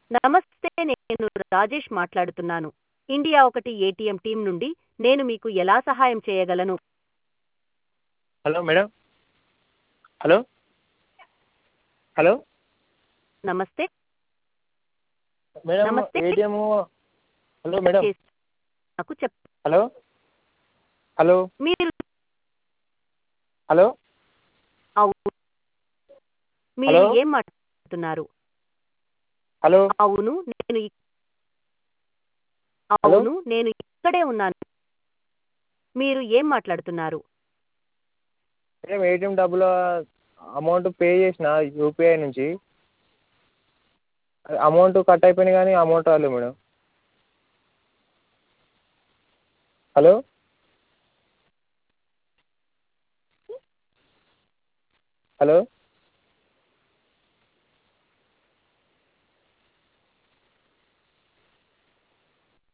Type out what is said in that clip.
నమస్తే నేను రాజేష్ మాట్లాడుతున్నాను ఇండియా ఒకటి ఏటీఎం టీం నుండి నేను మీకు ఎలా సహాయం చేయగలను హలో మేడం హలో హలో నమస్తే మేడం నమస్తే. ఏటీఎం హలో మేడం చేసి- నాకు చెప్ హలో హలో మీరు హలో అవును మీరు హలో? ఏం మాట్లాడుతున్నారు హలో అవును నేను ఇ- హలో? అవును నేను ఇక్కడే ఉన్నాను మీరు ఏం మాట్లాడుతున్నారు మేడం ఏటీఎం డబ్బులు అమౌంట్ పే చేసిన యూపీఐ నుంచి అమౌంట్ కట్ అయిపోయినాయి కానీ అమౌంట్ రాలేదు మేడం హలో హలో